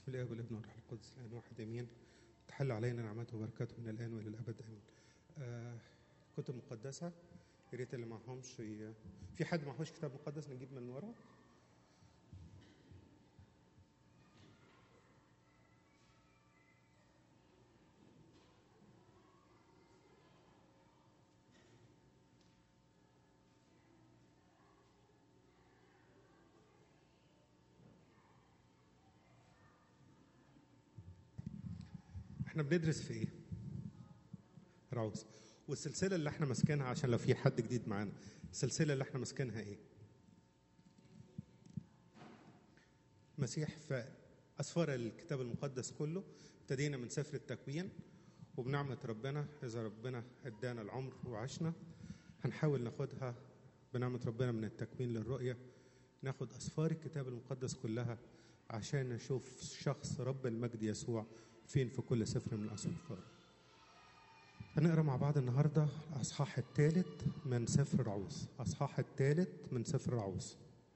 بسم الله والابن والروح القدس الان واحد امين تحل علينا نعمته وبركاته من الان والى الابد امين آه كتب مقدسه يا ريت اللي معهمش ي... في حد معهوش كتاب مقدس نجيب من ورا احنا بندرس في ايه؟ رعوز والسلسله اللي احنا ماسكينها عشان لو في حد جديد معانا السلسله اللي احنا ماسكينها ايه؟ مسيح في اسفار الكتاب المقدس كله ابتدينا من سفر التكوين وبنعمه ربنا اذا ربنا ادانا العمر وعشنا هنحاول ناخدها بنعمه ربنا من التكوين للرؤيه ناخد اسفار الكتاب المقدس كلها عشان نشوف شخص رب المجد يسوع فين في كل سفر من الأسفار هنقرا مع بعض النهارده الأصحاح الثالث من سفر رعوز أصحاح الثالث من سفر رعوز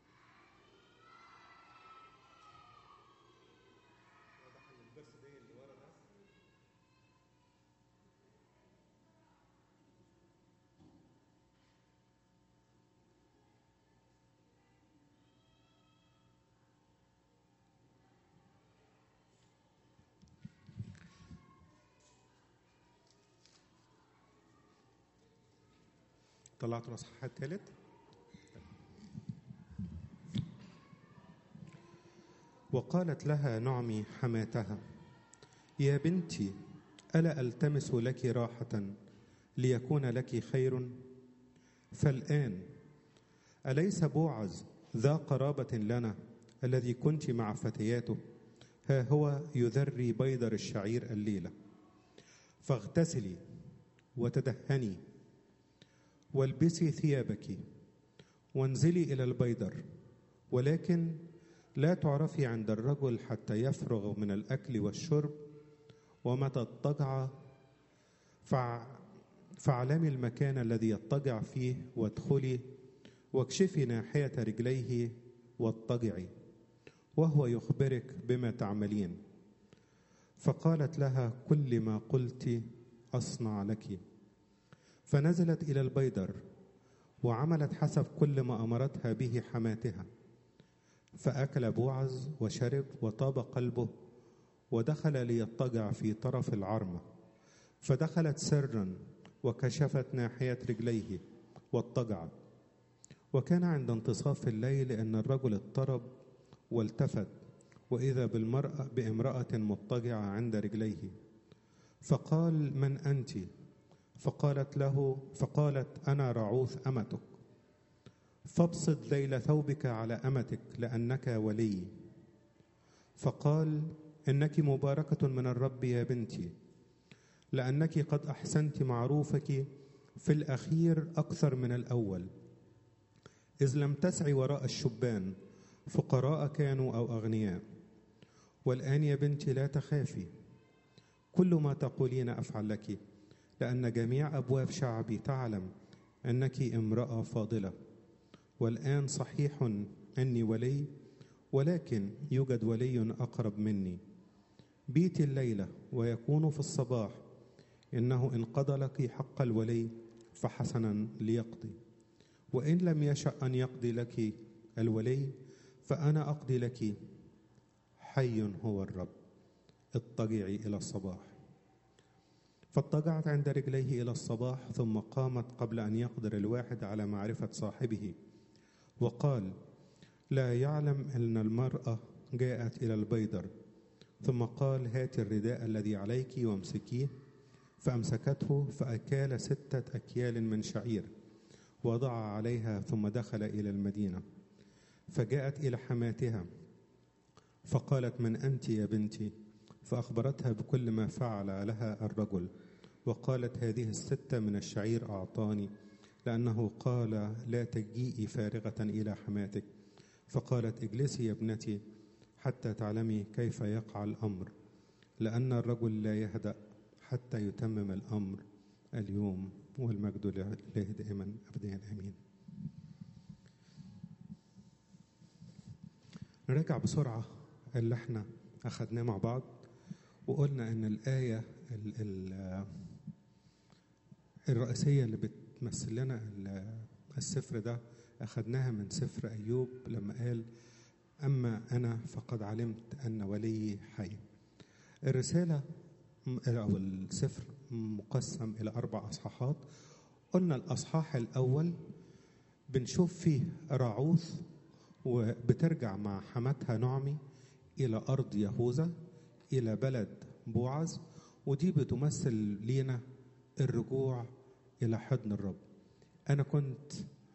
طلعتوا الأصحاح الثالث وقالت لها نعمي حماتها يا بنتي ألا ألتمس لك راحة ليكون لك خير فالآن أليس بوعز ذا قرابة لنا الذي كنت مع فتياته ها هو يذري بيضر الشعير الليلة فاغتسلي وتدهني والبسي ثيابك وانزلي الى البيدر ولكن لا تعرفي عند الرجل حتى يفرغ من الاكل والشرب ومتى اضطجع فع فاعلمي المكان الذي يضطجع فيه وادخلي واكشفي ناحيه رجليه واضطجعي وهو يخبرك بما تعملين فقالت لها كل ما قلت اصنع لك فنزلت إلى البيدر وعملت حسب كل ما أمرتها به حماتها فأكل بوعز وشرب وطاب قلبه ودخل ليضطجع في طرف العرمة فدخلت سرا وكشفت ناحية رجليه واضطجعت وكان عند انتصاف الليل أن الرجل اضطرب والتفت وإذا بالمرأة بامرأة مضطجعة عند رجليه فقال من أنتِ فقالت له فقالت انا رعوث امتك فابسط ليل ثوبك على امتك لانك ولي فقال انك مباركه من الرب يا بنتي لانك قد احسنت معروفك في الاخير اكثر من الاول اذ لم تسعي وراء الشبان فقراء كانوا او اغنياء والان يا بنتي لا تخافي كل ما تقولين افعل لك لأن جميع أبواب شعبي تعلم أنك امرأة فاضلة والآن صحيح أني ولي ولكن يوجد ولي أقرب مني بيتي الليلة ويكون في الصباح إنه إن قضى لك حق الولي فحسنا ليقضي وإن لم يشأ أن يقضي لك الولي فأنا أقضي لك حي هو الرب اضطجعي إلى الصباح فاضطجعت عند رجليه الى الصباح ثم قامت قبل ان يقدر الواحد على معرفه صاحبه وقال لا يعلم ان المراه جاءت الى البيدر ثم قال هات الرداء الذي عليك وامسكيه فامسكته فاكال سته اكيال من شعير وضع عليها ثم دخل الى المدينه فجاءت الى حماتها فقالت من انت يا بنتي فأخبرتها بكل ما فعل لها الرجل وقالت هذه الستة من الشعير أعطاني لأنه قال لا تجيئي فارغة إلى حماتك فقالت اجلسي يا ابنتي حتى تعلمي كيف يقع الأمر لأن الرجل لا يهدأ حتى يتمم الأمر اليوم والمجد لله دائما أبدا آمين نراجع بسرعة اللي احنا أخدناه مع بعض وقلنا إن الآية ال ال الرئيسية اللي بتمثل لنا السفر ده أخدناها من سفر أيوب لما قال أما أنا فقد علمت أن وليي حي الرسالة أو السفر مقسم إلى أربع أصحاحات قلنا الأصحاح الأول بنشوف فيه راعوث وبترجع مع حماتها نعمي إلى أرض يهوذا إلى بلد بوعز ودي بتمثل لينا الرجوع إلى حضن الرب أنا كنت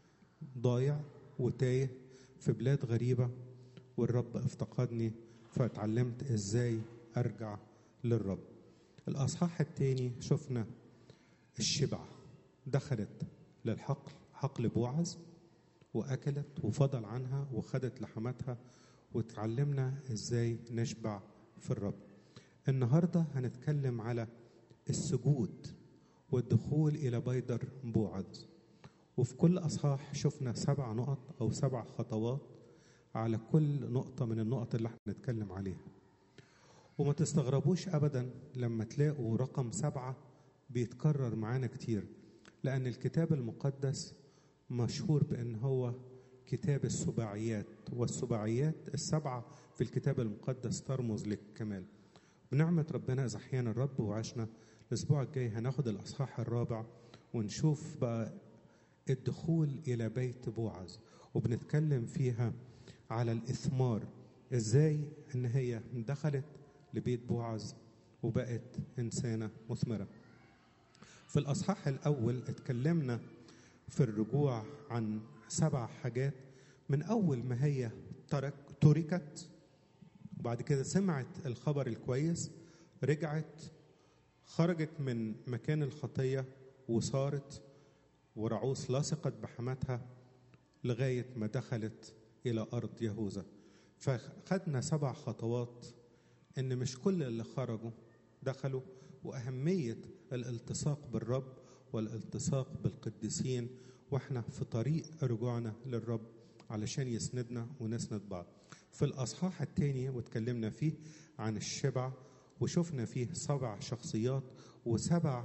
ضايع وتايه في بلاد غريبة والرب افتقدني فتعلمت ازاي ارجع للرب الاصحاح الثاني شفنا الشبع دخلت للحقل حقل بوعز واكلت وفضل عنها وخدت لحماتها وتعلمنا ازاي نشبع في الرب النهارده هنتكلم على السجود والدخول الى بيدر بوعز وفي كل اصحاح شفنا سبع نقط او سبع خطوات على كل نقطة من النقط اللي احنا بنتكلم عليها وما تستغربوش أبدا لما تلاقوا رقم سبعة بيتكرر معانا كتير لأن الكتاب المقدس مشهور بأن هو كتاب السباعيات والسباعيات السبعة في الكتاب المقدس ترمز للكمال بنعمة ربنا إذا أحيانا الرب وعشنا الأسبوع الجاي هناخد الأصحاح الرابع ونشوف بقى الدخول إلى بيت بوعز وبنتكلم فيها على الإثمار إزاي إن هي دخلت لبيت بوعز وبقت إنسانة مثمرة في الأصحاح الأول اتكلمنا في الرجوع عن سبع حاجات من أول ما هي ترك تركت وبعد كده سمعت الخبر الكويس رجعت خرجت من مكان الخطية وصارت ورعوس لصقت بحماتها لغاية ما دخلت إلى أرض يهوذا فخدنا سبع خطوات إن مش كل اللي خرجوا دخلوا وأهمية الالتصاق بالرب والالتصاق بالقديسين واحنا في طريق رجوعنا للرب علشان يسندنا ونسند بعض في الأصحاح الثاني واتكلمنا فيه عن الشبع وشفنا فيه سبع شخصيات وسبع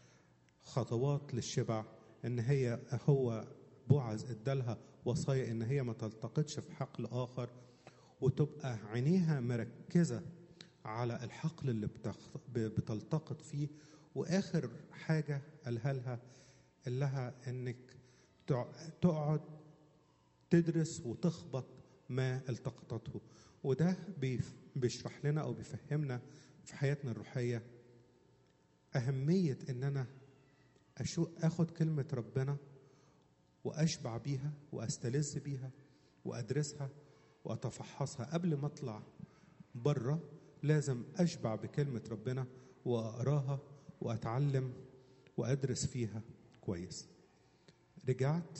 خطوات للشبع ان هي هو بوعز ادالها وصايا ان هي ما تلتقطش في حقل اخر وتبقى عينيها مركزه على الحقل اللي بتلتقط فيه واخر حاجه قالها لها قال لها انك تقعد تدرس وتخبط ما التقطته وده بيشرح لنا او بيفهمنا في حياتنا الروحيه اهميه ان انا أشو اخد كلمه ربنا واشبع بيها واستلذ بيها وادرسها واتفحصها قبل ما اطلع بره لازم اشبع بكلمه ربنا واقراها واتعلم وادرس فيها كويس رجعت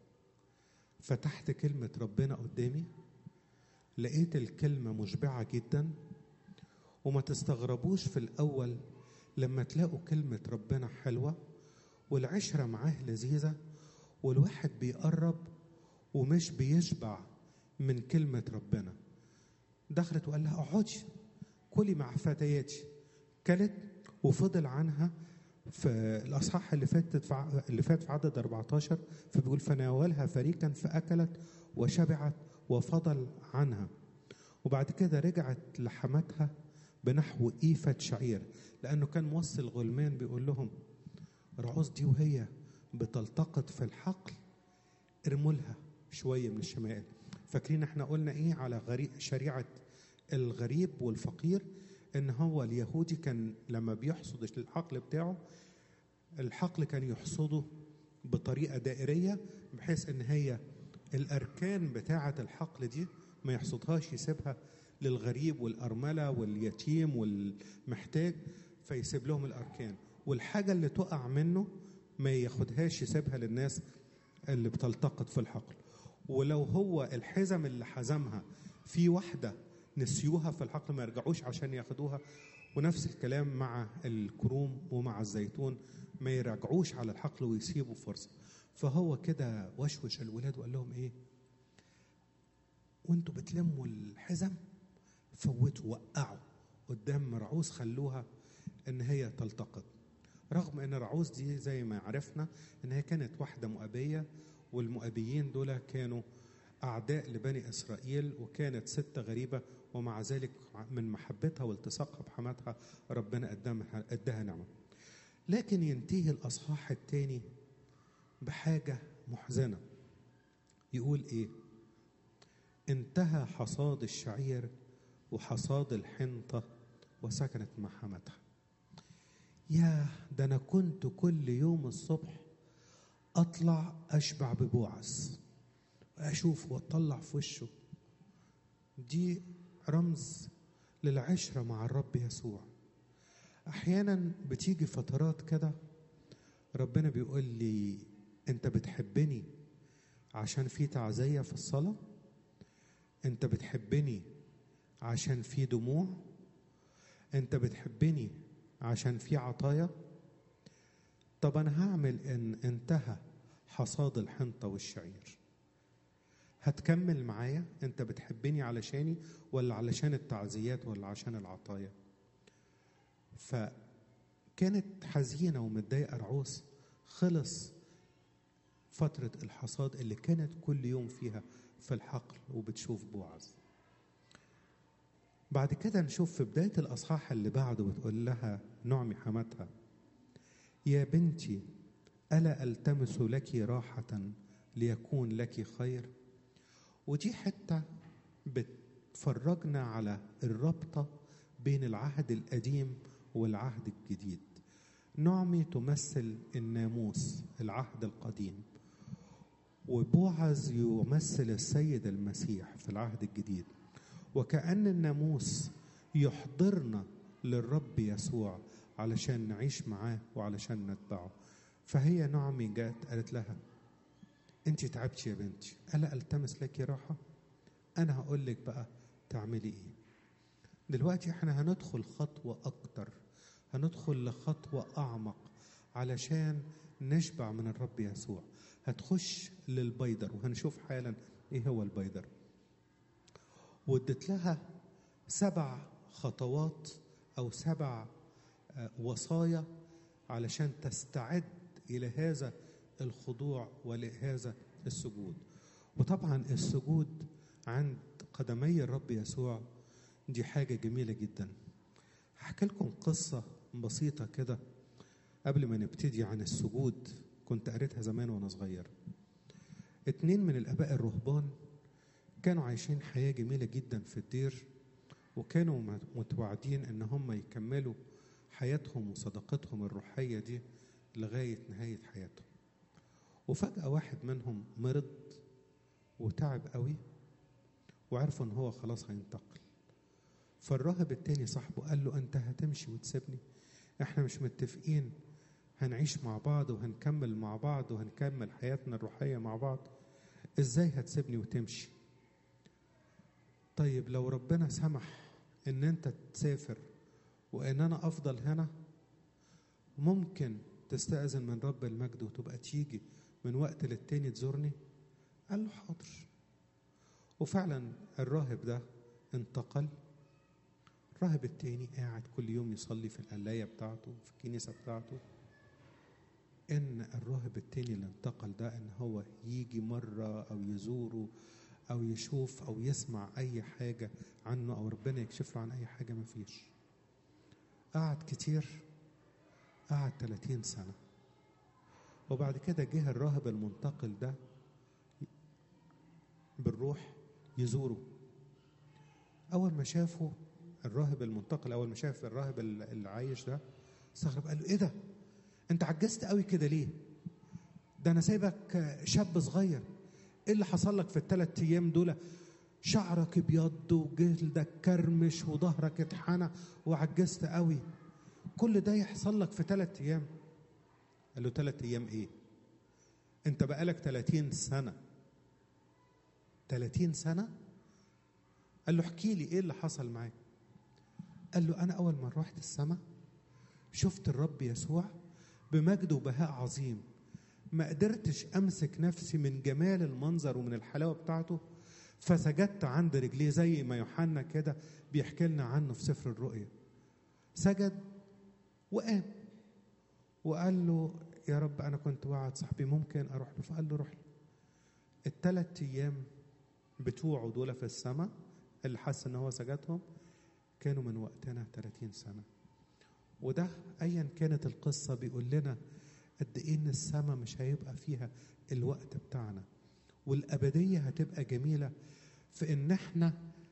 فتحت كلمه ربنا قدامي لقيت الكلمه مشبعه جدا وما تستغربوش في الاول لما تلاقوا كلمه ربنا حلوه والعشره معاه لذيذه والواحد بيقرب ومش بيشبع من كلمة ربنا دخلت وقال لها اقعدي كلي مع فتياتي كلت وفضل عنها في الأصحاح اللي فاتت في اللي فات في عدد 14 فبيقول فناولها فريقا فأكلت وشبعت وفضل عنها وبعد كده رجعت لحماتها بنحو إيفة شعير لأنه كان موصي الغلمان بيقول لهم رعوز دي وهي بتلتقط في الحقل ارموا لها شويه من الشمائل فاكرين احنا قلنا ايه على غريب شريعه الغريب والفقير ان هو اليهودي كان لما بيحصد الحقل بتاعه الحقل كان يحصده بطريقه دائريه بحيث ان هي الاركان بتاعه الحقل دي ما يحصدهاش يسيبها للغريب والارمله واليتيم والمحتاج فيسيب لهم الاركان والحاجه اللي تقع منه ما ياخدهاش يسيبها للناس اللي بتلتقط في الحقل ولو هو الحزم اللي حزمها في واحدة نسيوها في الحقل ما يرجعوش عشان ياخدوها ونفس الكلام مع الكروم ومع الزيتون ما يرجعوش على الحقل ويسيبوا فرصة فهو كده وشوش الولاد وقال لهم ايه وانتوا بتلموا الحزم فوتوا وقعوا قدام رعوز خلوها ان هي تلتقط رغم ان رعوز دي زي ما عرفنا ان هي كانت واحده مؤبيه والمؤبيين دول كانوا اعداء لبني اسرائيل وكانت ست غريبه ومع ذلك من محبتها والتصاقها بحماتها ربنا قدمها اداها نعمه لكن ينتهي الاصحاح الثاني بحاجه محزنه يقول ايه انتهى حصاد الشعير وحصاد الحنطه وسكنت مع حماتها يا ده انا كنت كل يوم الصبح اطلع اشبع ببوعز اشوف واطلع في وشه دي رمز للعشره مع الرب يسوع احيانا بتيجي فترات كده ربنا بيقول لي انت بتحبني عشان في تعزيه في الصلاه انت بتحبني عشان في دموع انت بتحبني عشان في عطايا طب انا هعمل ان انتهى حصاد الحنطه والشعير هتكمل معايا انت بتحبني علشاني ولا علشان التعزيات ولا عشان العطايا فكانت حزينه ومتضايقه رعوس خلص فتره الحصاد اللي كانت كل يوم فيها في الحقل وبتشوف بوعز بعد كده نشوف في بداية الأصحاح اللي بعده بتقول لها نعمي حماتها يا بنتي ألا ألتمس لك راحة ليكون لك خير ودي حتة بتفرجنا على الرابطة بين العهد القديم والعهد الجديد نعمي تمثل الناموس العهد القديم وبوعز يمثل السيد المسيح في العهد الجديد وكأن الناموس يحضرنا للرب يسوع علشان نعيش معاه وعلشان نتبعه فهي نعمي جات قالت لها انت تعبتي يا بنتي الا التمس لك راحه انا هقول لك بقى تعملي ايه دلوقتي احنا هندخل خطوه اكتر هندخل لخطوه اعمق علشان نشبع من الرب يسوع هتخش للبيدر وهنشوف حالا ايه هو البيدر وادت لها سبع خطوات او سبع وصايا علشان تستعد الى هذا الخضوع ولهذا السجود وطبعا السجود عند قدمي الرب يسوع دي حاجة جميلة جدا هحكي لكم قصة بسيطة كده قبل ما نبتدي عن السجود كنت قريتها زمان وانا صغير اتنين من الاباء الرهبان كانوا عايشين حياة جميلة جدا في الدير وكانوا متوعدين ان هم يكملوا حياتهم وصداقتهم الروحية دي لغاية نهاية حياتهم وفجأة واحد منهم مرض وتعب قوي وعرفوا ان هو خلاص هينتقل فالراهب التاني صاحبه قال له انت هتمشي وتسيبني احنا مش متفقين هنعيش مع بعض وهنكمل مع بعض وهنكمل حياتنا الروحية مع بعض ازاي هتسيبني وتمشي طيب لو ربنا سمح ان انت تسافر وان انا افضل هنا ممكن تستأذن من رب المجد وتبقى تيجي من وقت للتاني تزورني قال له حاضر وفعلا الراهب ده انتقل الراهب التاني قاعد كل يوم يصلي في القلاية بتاعته في الكنيسة بتاعته ان الراهب التاني اللي انتقل ده ان هو يجي مرة او يزوره او يشوف او يسمع اي حاجة عنه او ربنا يكشف له عن اي حاجة مفيش قعد كتير قعد 30 سنة وبعد كده جه الراهب المنتقل ده بالروح يزوره أول ما شافه الراهب المنتقل أول ما شاف الراهب اللي عايش ده استغرب قال له إيه ده؟ أنت عجزت قوي كده ليه؟ ده أنا سايبك شاب صغير إيه اللي حصل لك في الثلاث أيام دول؟ شعرك ابيض وجلدك كرمش وظهرك اتحنى وعجزت قوي كل ده يحصل لك في ثلاث ايام قال له ثلاث ايام ايه انت بقالك 30 سنه 30 سنه قال له احكي لي ايه اللي حصل معاك قال له انا اول ما رحت السماء شفت الرب يسوع بمجد وبهاء عظيم ما قدرتش امسك نفسي من جمال المنظر ومن الحلاوه بتاعته فسجدت عند رجليه زي ما يوحنا كده بيحكي لنا عنه في سفر الرؤيا سجد وقام وقال له يا رب انا كنت وعد صاحبي ممكن اروح له فقال له روح له الثلاث ايام بتوعه دول في السماء اللي حس ان هو سجدهم كانوا من وقتنا 30 سنه وده ايا كانت القصه بيقول لنا قد ايه ان السماء مش هيبقى فيها الوقت بتاعنا والابديه هتبقى جميله في ان احنا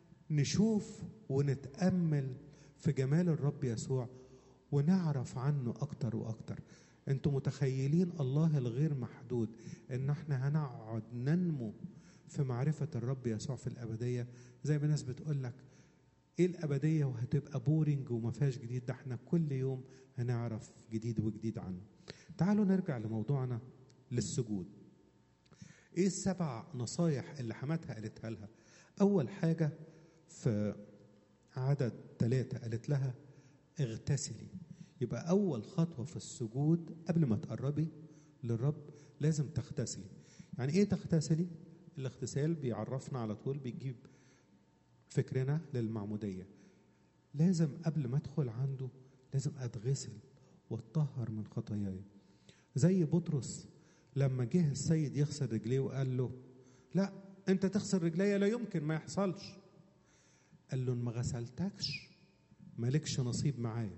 نشوف ونتامل في جمال الرب يسوع ونعرف عنه اكتر واكتر انتوا متخيلين الله الغير محدود ان احنا هنقعد ننمو في معرفه الرب يسوع في الابديه زي ما ناس بتقول لك ايه الابديه وهتبقى بورنج وما فيهاش جديد ده احنا كل يوم هنعرف جديد وجديد عنه تعالوا نرجع لموضوعنا للسجود ايه السبع نصايح اللي حماتها قالتها لها اول حاجه في عدد ثلاثة قالت لها اغتسلي يبقى أول خطوة في السجود قبل ما تقربي للرب لازم تغتسلي يعني إيه تغتسلي؟ الاغتسال بيعرفنا على طول بيجيب فكرنا للمعمودية لازم قبل ما أدخل عنده لازم أتغسل واتطهر من خطاياي زي بطرس لما جه السيد يغسل رجليه وقال له لا انت تغسل رجليا لا يمكن ما يحصلش قال له ان ما غسلتكش مالكش نصيب معايا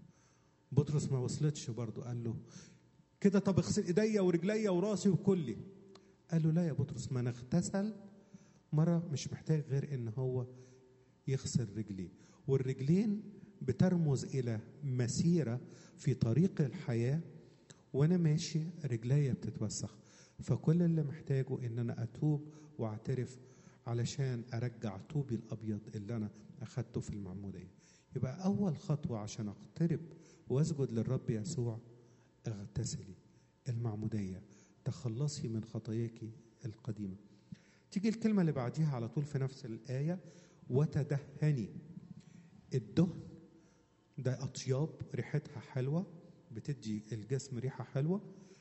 بطرس ما وصلتش برضه قال له كده طب اغسل ايديا ورجليا وراسي وكلي قال له لا يا بطرس ما نغتسل مرة مش محتاج غير ان هو يغسل رجليه والرجلين بترمز الى مسيرة في طريق الحياة وانا ماشي رجليا بتتوسخ فكل اللي محتاجه ان انا اتوب واعترف علشان ارجع طوبي الابيض اللي انا اخدته في المعموديه يبقى اول خطوه عشان اقترب واسجد للرب يسوع اغتسلي المعموديه تخلصي من خطاياك القديمه تيجي الكلمه اللي بعديها على طول في نفس الايه وتدهني الدهن ده اطياب ريحتها حلوه بتدي الجسم ريحه حلوه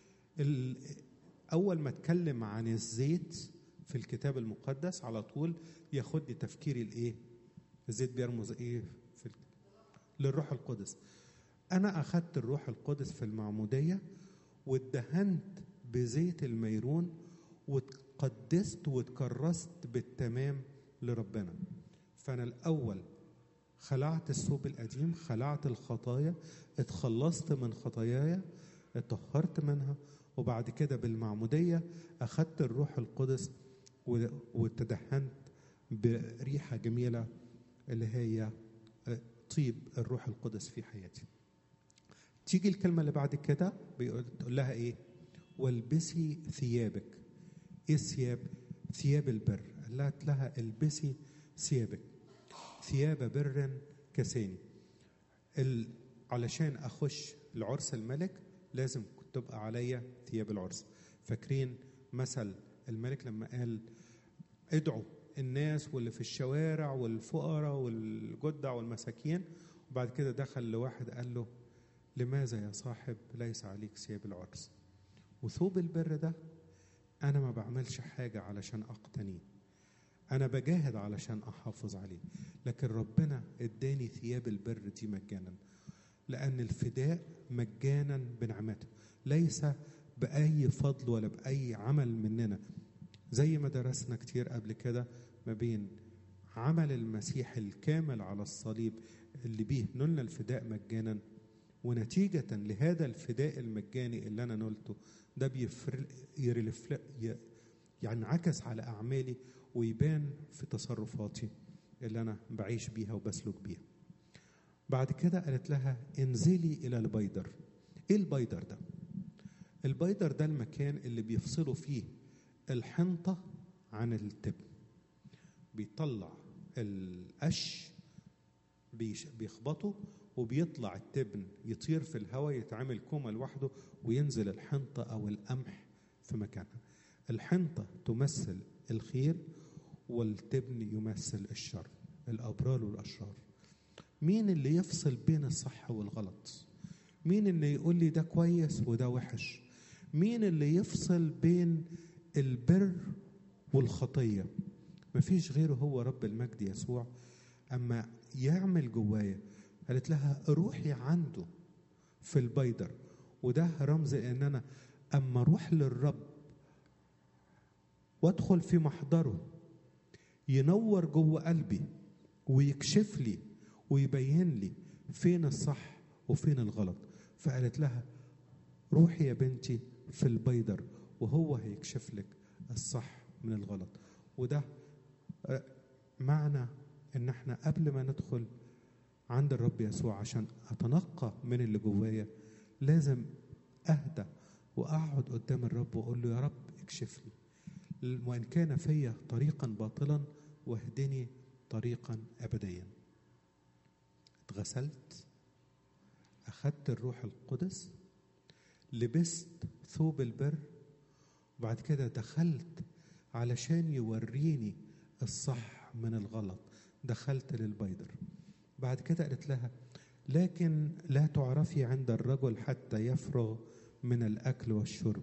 اول ما اتكلم عن الزيت في الكتاب المقدس على طول ياخدني تفكيري الايه الزيت بيرمز ايه في للروح القدس انا اخدت الروح القدس في المعموديه واتدهنت بزيت الميرون واتقدست واتكرست بالتمام لربنا فانا الاول خلعت الثوب القديم خلعت الخطايا اتخلصت من خطاياي اتطهرت منها وبعد كده بالمعمودية أخدت الروح القدس وتدهنت بريحة جميلة اللي هي طيب الروح القدس في حياتي تيجي الكلمة اللي بعد كده بيقول تقول لها إيه والبسي ثيابك إيه الثياب ثياب البر قالت لها البسي ثيابك ثياب بر كساني ال... علشان أخش لعرس الملك لازم تبقى عليا ثياب العرس فاكرين مثل الملك لما قال ادعوا الناس واللي في الشوارع والفقراء والجدع والمساكين وبعد كده دخل لواحد قال له لماذا يا صاحب ليس عليك ثياب العرس وثوب البر ده انا ما بعملش حاجه علشان اقتنيه انا بجاهد علشان احافظ عليه لكن ربنا اداني ثياب البر دي مجانا لان الفداء مجانا بنعمته ليس باي فضل ولا باي عمل مننا زي ما درسنا كتير قبل كده ما بين عمل المسيح الكامل على الصليب اللي بيه نلنا الفداء مجانا ونتيجة لهذا الفداء المجاني اللي أنا نلته ده بيفرق يعني عكس على أعمالي ويبان في تصرفاتي اللي أنا بعيش بيها وبسلك بيها بعد كده قالت لها انزلي إلى البيدر إيه البيدر ده؟ البيدر ده المكان اللي بيفصلوا فيه الحنطة عن التبن بيطلع القش بيخبطه وبيطلع التبن يطير في الهواء يتعمل كومة لوحده وينزل الحنطة أو القمح في مكانها الحنطة تمثل الخير والتبن يمثل الشر الأبرار والأشرار مين اللي يفصل بين الصح والغلط مين اللي يقول لي ده كويس وده وحش مين اللي يفصل بين البر والخطية مفيش غيره هو رب المجد يسوع اما يعمل جوايا قالت لها روحي عنده في البيدر وده رمز ان انا اما اروح للرب وادخل في محضره ينور جوه قلبي ويكشف لي ويبين لي فين الصح وفين الغلط فقالت لها روحي يا بنتي في البيدر وهو هيكشف لك الصح من الغلط وده معنى ان احنا قبل ما ندخل عند الرب يسوع عشان اتنقى من اللي جوايا لازم اهدى واقعد قدام الرب واقول له يا رب اكشف لي وان كان فيا طريقا باطلا واهدني طريقا ابديا اتغسلت اخذت الروح القدس لبست ثوب البر وبعد كده دخلت علشان يوريني الصح من الغلط دخلت للبيدر بعد كده قالت لها لكن لا تعرفي عند الرجل حتى يفرغ من الاكل والشرب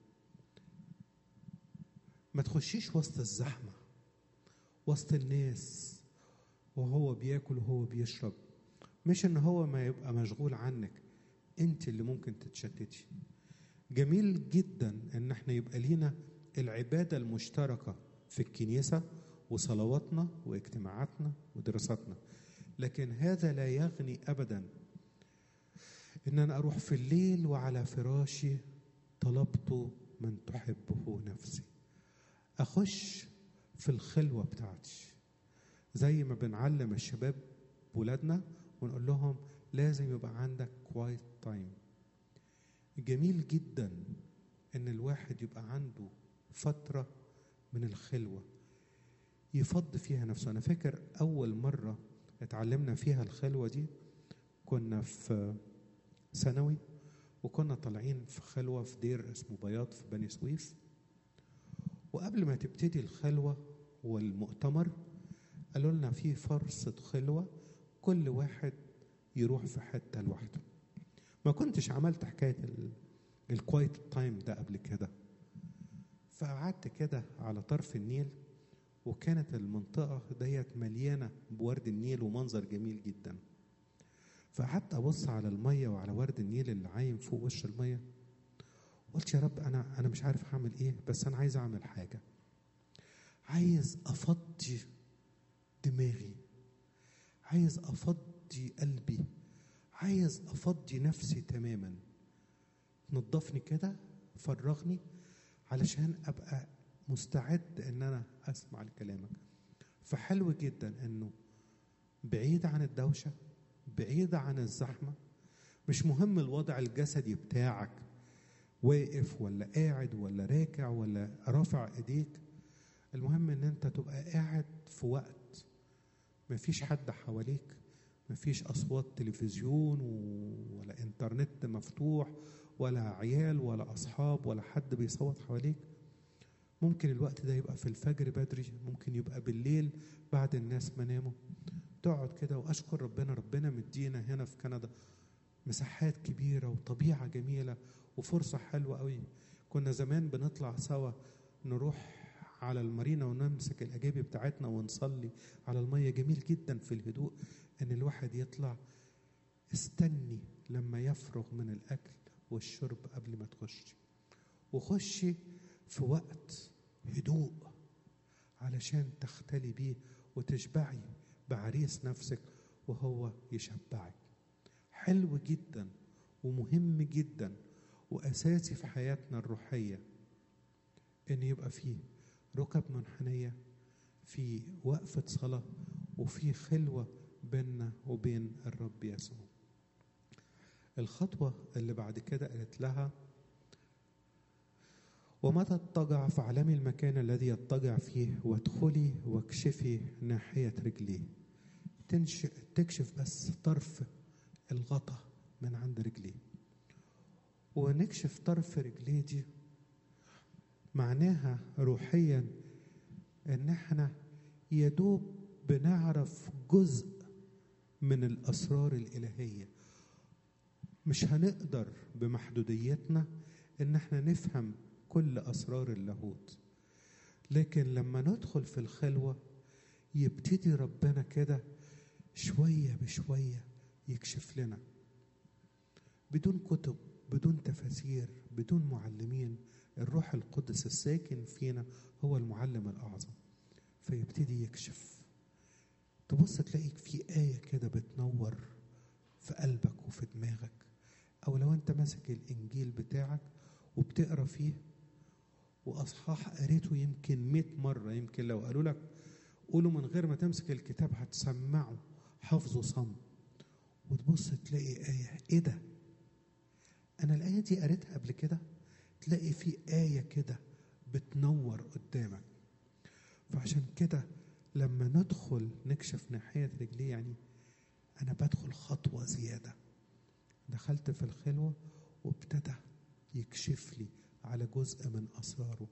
ما تخشيش وسط الزحمه وسط الناس وهو بياكل وهو بيشرب مش ان هو ما يبقى مشغول عنك انت اللي ممكن تتشتتي جميل جدا ان احنا يبقى لينا العباده المشتركه في الكنيسه وصلواتنا واجتماعاتنا ودراساتنا لكن هذا لا يغني ابدا ان انا اروح في الليل وعلى فراشي طلبت من تحبه نفسي اخش في الخلوه بتاعتي زي ما بنعلم الشباب ولادنا ونقول لهم لازم يبقى عندك كوايت تايم جميل جدا ان الواحد يبقى عنده فتره من الخلوه يفض فيها نفسه انا فاكر اول مره اتعلمنا فيها الخلوه دي كنا في ثانوي وكنا طالعين في خلوه في دير اسمه بياض في بني سويف وقبل ما تبتدي الخلوه والمؤتمر قالوا لنا في فرصه خلوه كل واحد يروح في حته لوحده ما كنتش عملت حكايه الكوايت تايم ده قبل كده فقعدت كده على طرف النيل وكانت المنطقة ديت مليانة بورد النيل ومنظر جميل جدا فقعدت أبص على المية وعلى ورد النيل اللي عايم فوق وش المية قلت يا رب أنا أنا مش عارف هعمل إيه بس أنا عايز أعمل حاجة عايز أفضي دماغي عايز أفضي قلبي عايز أفضي نفسي تماما نظفني كده فرغني علشان أبقى مستعد ان انا اسمع لكلامك فحلو جدا انه بعيد عن الدوشه بعيد عن الزحمه مش مهم الوضع الجسدي بتاعك واقف ولا قاعد ولا راكع ولا رافع ايديك المهم ان انت تبقى قاعد في وقت مفيش حد حواليك مفيش اصوات تلفزيون ولا انترنت مفتوح ولا عيال ولا اصحاب ولا حد بيصوت حواليك ممكن الوقت ده يبقى في الفجر بدري ممكن يبقى بالليل بعد الناس ما ناموا تقعد كده واشكر ربنا ربنا مدينا هنا في كندا مساحات كبيرة وطبيعة جميلة وفرصة حلوة قوي كنا زمان بنطلع سوا نروح على المارينا ونمسك الأجابي بتاعتنا ونصلي على المية جميل جدا في الهدوء إن الواحد يطلع استني لما يفرغ من الأكل والشرب قبل ما تخشي وخشي في وقت هدوء علشان تختلي بيه وتشبعي بعريس نفسك وهو يشبعك حلو جدا ومهم جدا واساسي في حياتنا الروحيه ان يبقى فيه ركب منحنيه في وقفه صلاه وفي خلوه بيننا وبين الرب يسوع الخطوه اللي بعد كده قالت لها ومتى اضطجع فاعلمي المكان الذي يضطجع فيه وادخلي واكشفي ناحية رجليه تنش... تكشف بس طرف الغطا من عند رجليه ونكشف طرف رجليه دي معناها روحيا ان احنا يدوب بنعرف جزء من الاسرار الالهيه مش هنقدر بمحدوديتنا ان احنا نفهم كل اسرار اللاهوت لكن لما ندخل في الخلوه يبتدي ربنا كده شوية بشوية يكشف لنا بدون كتب بدون تفاسير بدون معلمين الروح القدس الساكن فينا هو المعلم الأعظم فيبتدي يكشف تبص تلاقيك في آية كده بتنور في قلبك وفي دماغك أو لو أنت ماسك الإنجيل بتاعك وبتقرا فيه وأصحاح قريته يمكن مئة مرة يمكن لو قالوا لك قولوا من غير ما تمسك الكتاب هتسمعه حافظه صم وتبص تلاقي آية إيه ده؟ أنا الآية دي قريتها قبل كده تلاقي في آية كده بتنور قدامك فعشان كده لما ندخل نكشف ناحية رجليه يعني أنا بدخل خطوة زيادة دخلت في الخلوة وابتدى يكشف لي على جزء من أسراره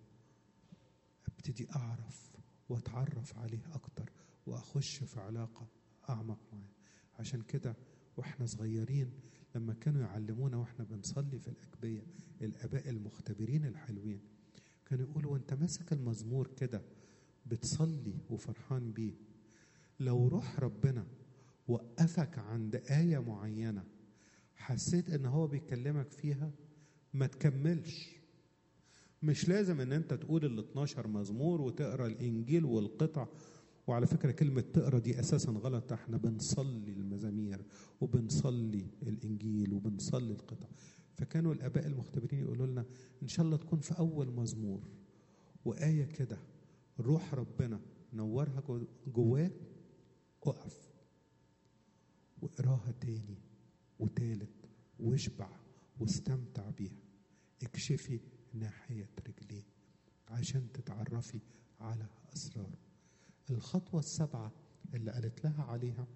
ابتدي أعرف وأتعرف عليه أكتر وأخش في علاقة أعمق معاه عشان كده وإحنا صغيرين لما كانوا يعلمونا وإحنا بنصلي في الأجبية الآباء المختبرين الحلوين كانوا يقولوا وأنت ماسك المزمور كده بتصلي وفرحان بيه لو روح ربنا وقفك عند آية معينة حسيت إن هو بيكلمك فيها ما تكملش مش لازم ان انت تقول ال 12 مزمور وتقرا الانجيل والقطع وعلى فكره كلمه تقرا دي اساسا غلط احنا بنصلي المزامير وبنصلي الانجيل وبنصلي القطع فكانوا الاباء المختبرين يقولوا لنا ان شاء الله تكون في اول مزمور وايه كده روح ربنا نورها جواك اقف واقراها تاني وتالت واشبع واستمتع بيها اكشفي ناحية رجليه عشان تتعرفي على أسراره الخطوة السبعة اللي قالت لها عليها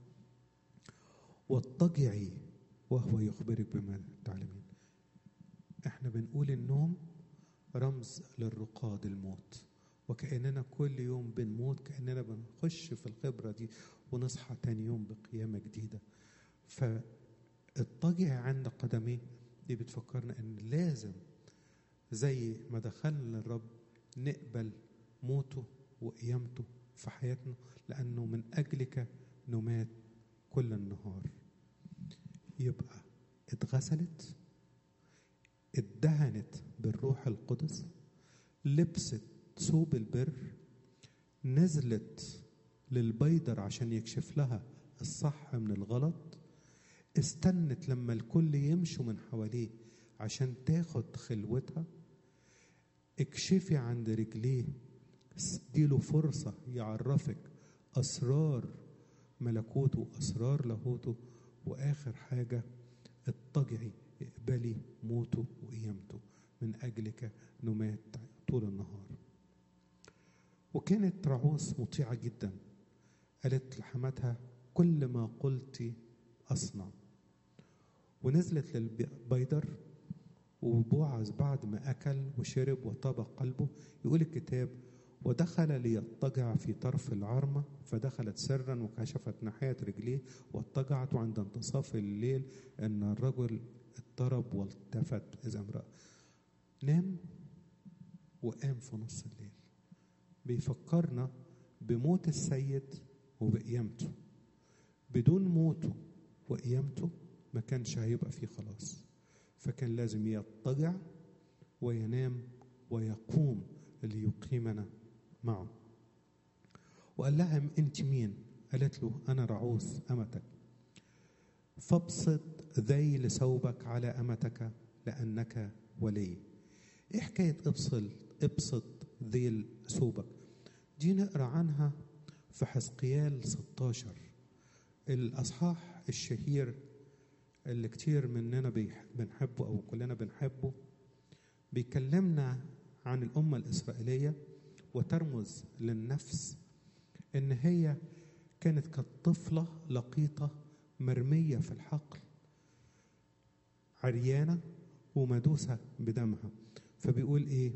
واضطجعي وهو يخبرك بما تعلمين احنا بنقول النوم رمز للرقاد الموت وكأننا كل يوم بنموت كأننا بنخش في الخبرة دي ونصحى تاني يوم بقيامة جديدة فاضطجعي عند قدميه دي بتفكرنا ان لازم زي ما دخلنا الرب نقبل موته وقيامته في حياتنا لأنه من أجلك نمات كل النهار يبقى اتغسلت اتدهنت بالروح القدس لبست ثوب البر نزلت للبيدر عشان يكشف لها الصح من الغلط استنت لما الكل يمشوا من حواليه عشان تاخد خلوتها اكشفي عند رجليه اديله فرصة يعرفك أسرار ملكوته وأسرار لاهوته وآخر حاجة اضطجعي اقبلي موته وقيامته من أجلك نمات طول النهار وكانت رعوس مطيعة جدا قالت لحماتها كل ما قلت أصنع ونزلت للبيدر وبوعز بعد ما أكل وشرب وطاب قلبه يقول الكتاب ودخل ليضطجع في طرف العرمة فدخلت سرا وكشفت ناحية رجليه واضطجعت عند انتصاف الليل أن الرجل اضطرب والتفت إذا امرأة نام وقام في نص الليل بيفكرنا بموت السيد وبقيامته بدون موته وقيامته ما كانش هيبقى فيه خلاص فكان لازم يضطجع وينام ويقوم ليقيمنا معه وقال لها انت مين قالت له انا رعوس امتك فابسط ذيل ثوبك على امتك لانك ولي ايه حكايه ابسط ابسط ذيل ثوبك دي نقرا عنها في حزقيال 16 الاصحاح الشهير اللي كتير مننا بنحبه او كلنا بنحبه بيكلمنا عن الامه الاسرائيليه وترمز للنفس ان هي كانت كالطفله لقيطه مرميه في الحقل عريانه ومدوسه بدمها فبيقول ايه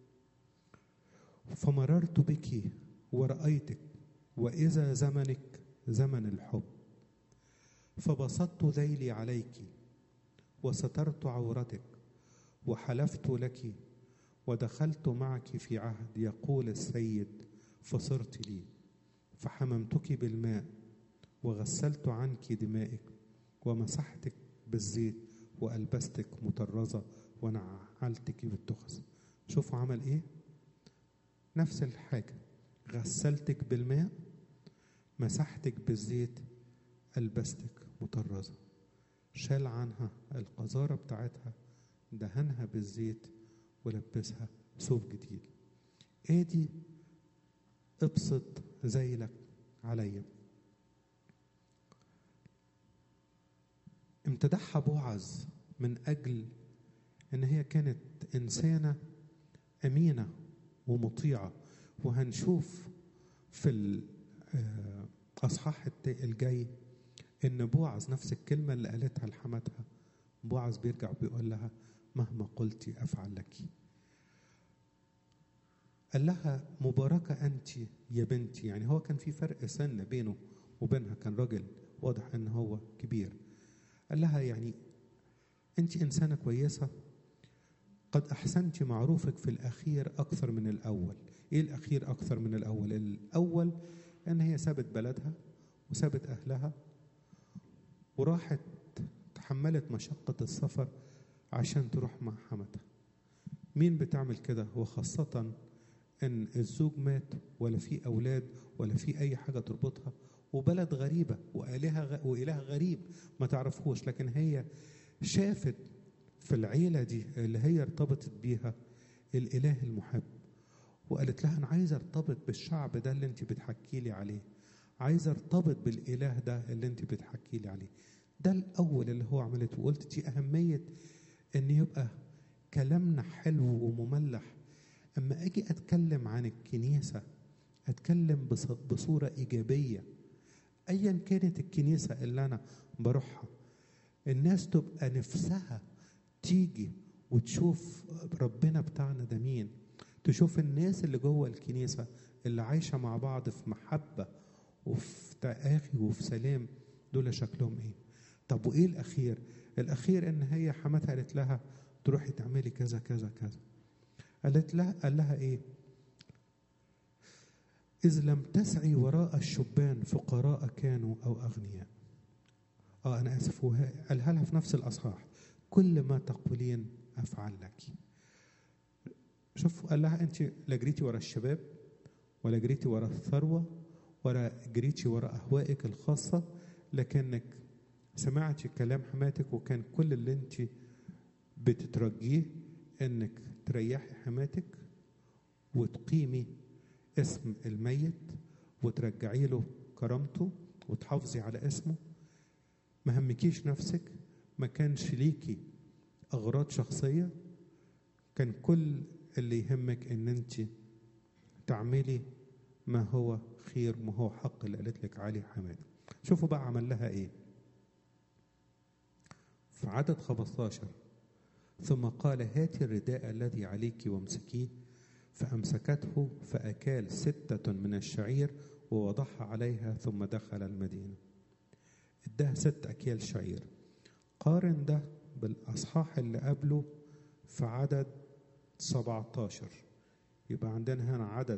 فمررت بك ورأيتك وإذا زمنك زمن الحب فبسطت ذيلي عليك وسترت عورتك وحلفت لك ودخلت معك في عهد يقول السيد فصرت لي فحممتك بالماء وغسلت عنك دمائك ومسحتك بالزيت وألبستك مطرزة ونعلتك بالتخس شوفوا عمل ايه نفس الحاجة غسلتك بالماء مسحتك بالزيت ألبستك مطرزة شال عنها القذارة بتاعتها دهنها بالزيت ولبسها ثوب جديد ادي ابسط ذيلك عليا امتدحها بوعز من اجل ان هي كانت انسانه امينه ومطيعه وهنشوف في الاصحاح الجاي ان بوعز نفس الكلمه اللي قالتها لحماتها بوعز بيرجع بيقول لها مهما قلت افعل لك قال لها مباركة أنت يا بنتي يعني هو كان في فرق سن بينه وبينها كان راجل واضح أن هو كبير قال لها يعني أنت إنسانة كويسة قد أحسنت معروفك في الأخير أكثر من الأول إيه الأخير أكثر من الأول الأول أن هي سابت بلدها وسابت أهلها وراحت تحملت مشقة السفر عشان تروح مع حماتها مين بتعمل كده وخاصة ان الزوج مات ولا في اولاد ولا في اي حاجه تربطها وبلد غريبه والهه واله غريب ما تعرفهوش لكن هي شافت في العيله دي اللي هي ارتبطت بيها الاله المحب وقالت لها انا عايزه ارتبط بالشعب ده اللي انت بتحكي لي عليه عايزه ارتبط بالاله ده اللي انت بتحكي لي عليه ده الاول اللي هو عملته وقلت دي اهميه ان يبقى كلامنا حلو ومملح اما اجي اتكلم عن الكنيسه اتكلم بصوره ايجابيه ايا كانت الكنيسه اللي انا بروحها الناس تبقى نفسها تيجي وتشوف ربنا بتاعنا ده مين تشوف الناس اللي جوه الكنيسه اللي عايشه مع بعض في محبه وفي تآخي وفي سلام دول شكلهم ايه طب وايه الاخير الاخير ان هي حماتها قالت لها تروحي تعملي كذا كذا كذا قالت لها قال لها ايه إذ لم تسعي وراء الشبان فقراء كانوا أو أغنياء آه أنا آسف قالها لها في نفس الأصحاح كل ما تقولين أفعل لك شوف قال لها أنت لا جريتي ورا الشباب ولا جريتي ورا الثروة ولا جريتي ورا أهوائك الخاصة لكنك سمعتي كلام حماتك وكان كل اللي أنت بتترجيه انك تريحي حماتك وتقيمي اسم الميت وترجعي له كرامته وتحافظي على اسمه ما همكيش نفسك ما كانش ليكي اغراض شخصيه كان كل اللي يهمك ان انت تعملي ما هو خير ما هو حق اللي قالت لك عليه حماتك شوفوا بقى عمل لها ايه في عدد 15 ثم قال هات الرداء الذي عليك وامسكيه فأمسكته فأكال ستة من الشعير ووضعها عليها ثم دخل المدينة اداها ست أكيال شعير قارن ده بالأصحاح اللي قبله في عدد 17 يبقى عندنا هنا عدد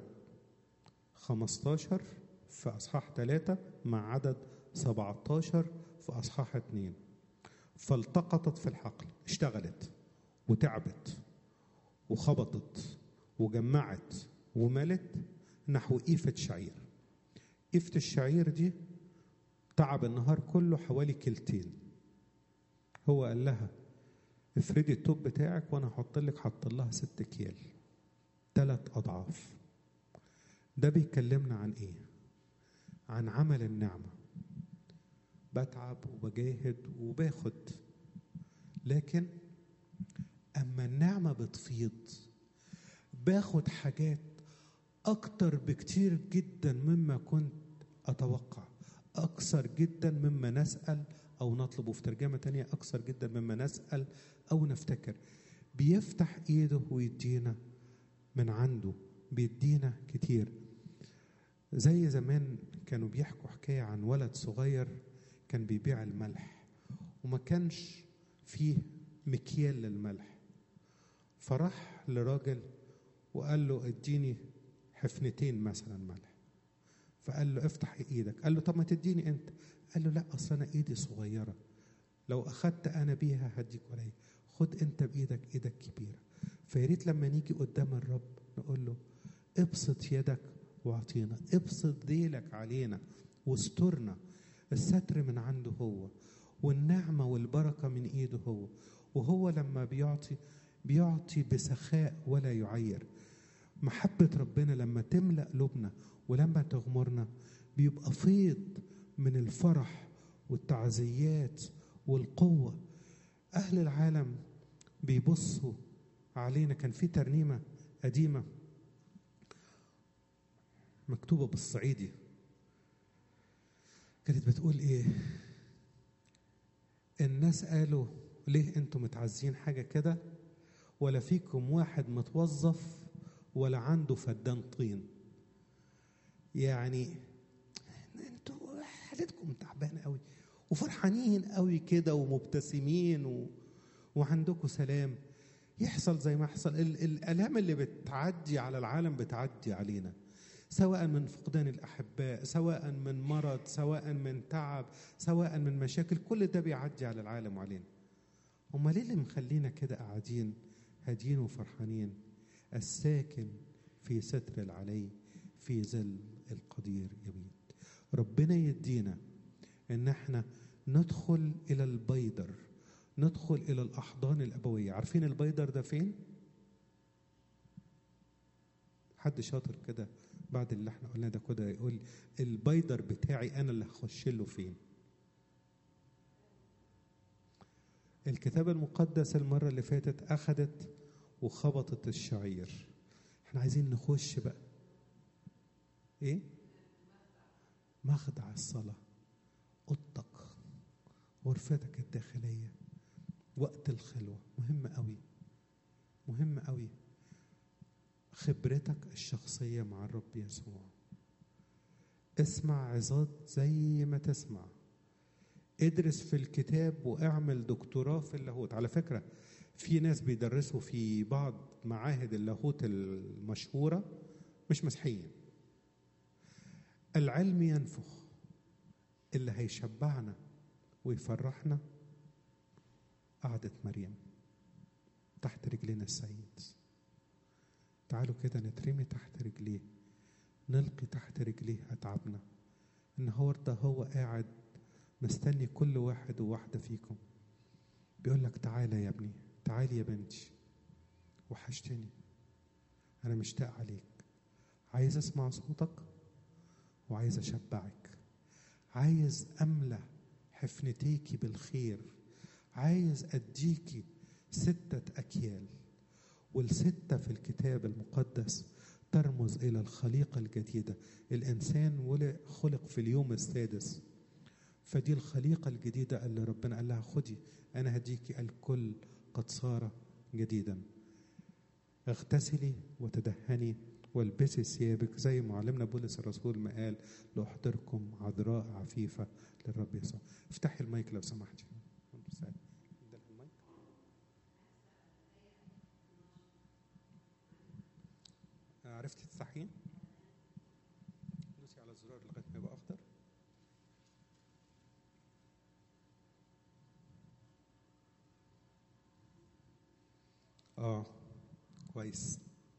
15 في أصحاح 3 مع عدد 17 في أصحاح 2 فالتقطت في الحقل اشتغلت وتعبت وخبطت وجمعت وملت نحو إيفة شعير إيفة الشعير دي تعب النهار كله حوالي كيلتين هو قال لها افردي التوب بتاعك وانا هحط لك حط لها ست كيال ثلاث اضعاف ده بيكلمنا عن ايه عن عمل النعمه بتعب وبجاهد وباخد لكن اما النعمه بتفيض باخد حاجات اكتر بكتير جدا مما كنت اتوقع اكثر جدا مما نسال او نطلب في ترجمه تانية اكثر جدا مما نسال او نفتكر بيفتح ايده ويدينا من عنده بيدينا كتير زي زمان كانوا بيحكوا حكايه عن ولد صغير كان بيبيع الملح وما كانش فيه مكيال للملح فراح لراجل وقال له اديني حفنتين مثلا ملح فقال له افتح ايدك قال له طب ما تديني انت قال له لا اصل انا ايدي صغيره لو اخدت انا بيها هديك ولا خد انت بايدك ايدك كبيره فيا ريت لما نيجي قدام الرب نقول له ابسط يدك واعطينا ابسط ديلك علينا واسترنا الستر من عنده هو والنعمة والبركة من إيده هو وهو لما بيعطي بيعطي بسخاء ولا يعير محبة ربنا لما تملأ قلوبنا ولما تغمرنا بيبقى فيض من الفرح والتعزيات والقوة أهل العالم بيبصوا علينا كان في ترنيمة قديمة مكتوبة بالصعيدي كانت بتقول ايه الناس قالوا ليه انتم متعزين حاجة كده ولا فيكم واحد متوظف ولا عنده فدان طين يعني انتوا حالتكم تعبانة قوي وفرحانين قوي كده ومبتسمين و... وعندكم سلام يحصل زي ما يحصل ال... الالام اللي بتعدي على العالم بتعدي علينا سواء من فقدان الاحباء سواء من مرض سواء من تعب سواء من مشاكل كل ده بيعدي على العالم وعلينا امال ليه اللي مخلينا كده قاعدين هاديين وفرحانين الساكن في ستر العلي في ظل القدير يبيد ربنا يدينا ان احنا ندخل الى البيدر ندخل الى الاحضان الابويه عارفين البيدر ده فين حد شاطر كده بعد اللي احنا قلناه ده كده يقول البيدر بتاعي انا اللي هخش له فين الكتاب المقدس المره اللي فاتت اخذت وخبطت الشعير احنا عايزين نخش بقى ايه مخدع الصلاه اوضتك غرفتك الداخليه وقت الخلوه مهم قوي مهم قوي خبرتك الشخصيه مع الرب يسوع اسمع عظات زي ما تسمع ادرس في الكتاب واعمل دكتوراه في اللاهوت على فكره في ناس بيدرسوا في بعض معاهد اللاهوت المشهوره مش مسيحيين العلم ينفخ اللي هيشبعنا ويفرحنا قعدة مريم تحت رجلنا السيد تعالوا كده نترمي تحت رجليه نلقي تحت رجليه أتعابنا النهاردة هو قاعد مستني كل واحد وواحدة فيكم بيقول لك تعالى يا ابني تعالي يا بنتي وحشتني أنا مشتاق عليك عايز أسمع صوتك وعايز أشبعك عايز أملى حفنتيكي بالخير عايز أديكي ستة أكيال والستة في الكتاب المقدس ترمز إلى الخليقة الجديدة الإنسان خلق في اليوم السادس فدي الخليقة الجديدة اللي ربنا قال لها خدي أنا هديكي الكل قد صار جديدا اغتسلي وتدهني والبسي ثيابك زي معلمنا بولس الرسول ما قال لأحضركم عذراء عفيفة للرب يسوع افتحي المايك لو سمحتي عرفتي تفتحين دوسي على الزرار لغايه ما يبقى اخضر اه كويس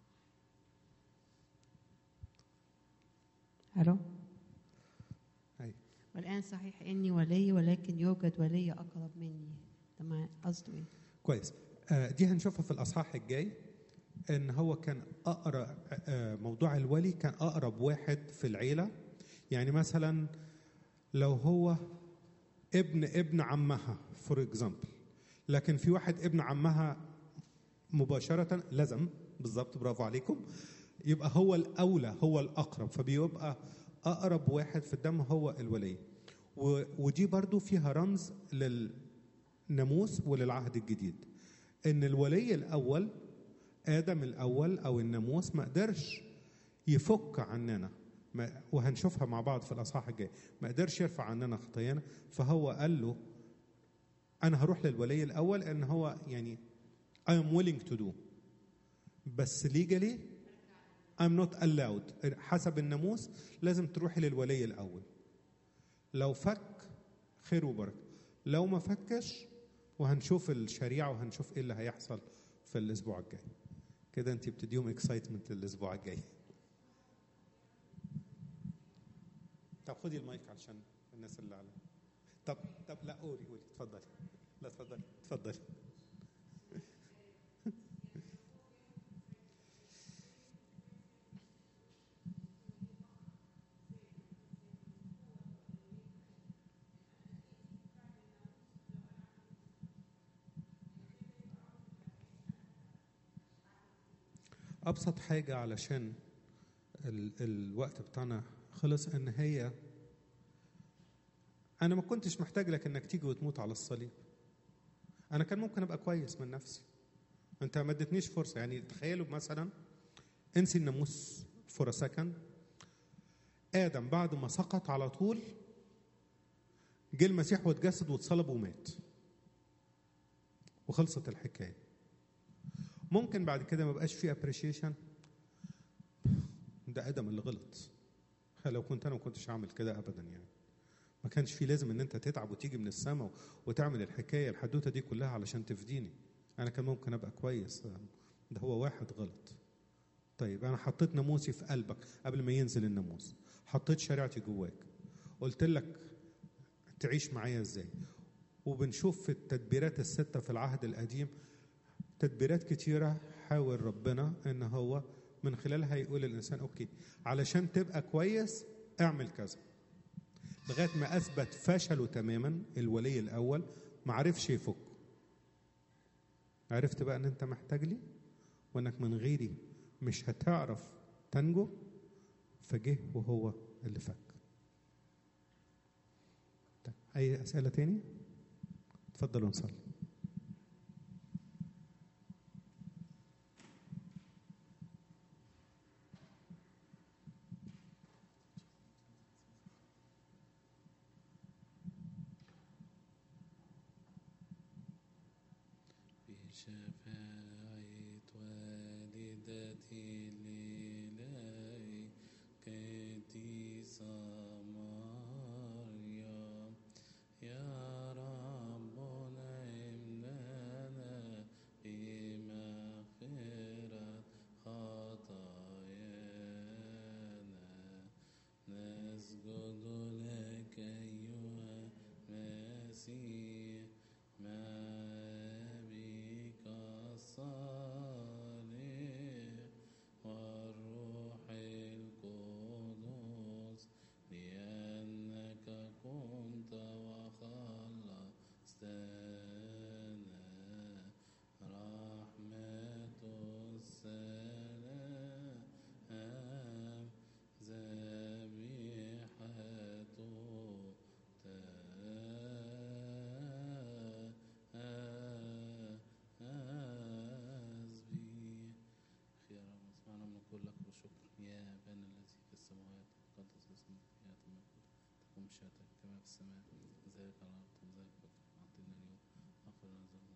الو اي والان صحيح اني ولي ولكن يوجد ولي اقرب مني تمام قصده ايه كويس آه دي هنشوفها في الاصحاح الجاي ان هو كان اقرب آه موضوع الولي كان اقرب واحد في العيله يعني مثلا لو هو ابن ابن عمها فور اكزامبل لكن في واحد ابن عمها مباشره لازم بالظبط برافو عليكم يبقى هو الاولى هو الاقرب فبيبقى اقرب واحد في الدم هو الولي ودي برضو فيها رمز للناموس وللعهد الجديد ان الولي الاول ادم الاول او الناموس ما قدرش يفك عننا ما وهنشوفها مع بعض في الاصحاح الجاي ما قدرش يرفع عننا خطايانا فهو قال له انا هروح للولي الاول ان هو يعني I am willing to do بس ليجالي I'm not allowed حسب الناموس لازم تروحي للولي الأول لو فك خير وبركة لو ما فكش وهنشوف الشريعة وهنشوف ايه اللي هيحصل في الأسبوع الجاي كده انت بتديهم اكسايتمنت الأسبوع الجاي طب خدي المايك علشان الناس اللي على طب طب لا قولي قولي اتفضلي لا اتفضلي اتفضلي ابسط حاجه علشان ال الوقت بتاعنا خلص ان هي انا ما كنتش محتاج لك انك تيجي وتموت على الصليب انا كان ممكن ابقى كويس من نفسي انت ما اديتنيش فرصه يعني تخيلوا مثلا انسي الناموس فور سكند ادم بعد ما سقط على طول جه المسيح واتجسد واتصلب ومات وخلصت الحكايه ممكن بعد كده ما بقاش في ابريشيشن ده ادم اللي غلط لو كنت انا ما كنتش هعمل كده ابدا يعني ما كانش في لازم ان انت تتعب وتيجي من السماء وتعمل الحكايه الحدوته دي كلها علشان تفديني انا كان ممكن ابقى كويس ده هو واحد غلط طيب انا حطيت ناموسي في قلبك قبل ما ينزل الناموس حطيت شريعتي جواك قلت لك تعيش معايا ازاي وبنشوف في التدبيرات الستة في العهد القديم تدبيرات كتيرة حاول ربنا ان هو من خلالها يقول للإنسان أوكي علشان تبقى كويس اعمل كذا لغاية ما أثبت فشله تماما الولي الأول ما عرفش يفك عرفت بقى ان انت محتاج لي وانك من غيري مش هتعرف تنجو فجه وهو اللي فك طيب اي اسئله تاني اتفضلوا نصلي بشفاعة والدتي الإلهي قديسة مريم يا رب نعم لنا بمغفرة خطايانا نسجد لك أيها المسيح مع بك الصالح والروح القدس لأنك كنت وخلصتنا رحمة السلام ذبيحة تسبيح يا رب اسمعنا من كل لك وشكر يا أبانا الذي في السماوات تقدس اسمك يأتي ملكوتك تقوم مشيئتك كما في السماء ذلك على الأرض وذلك أعطينا اليوم اغفر لنا ذنوبنا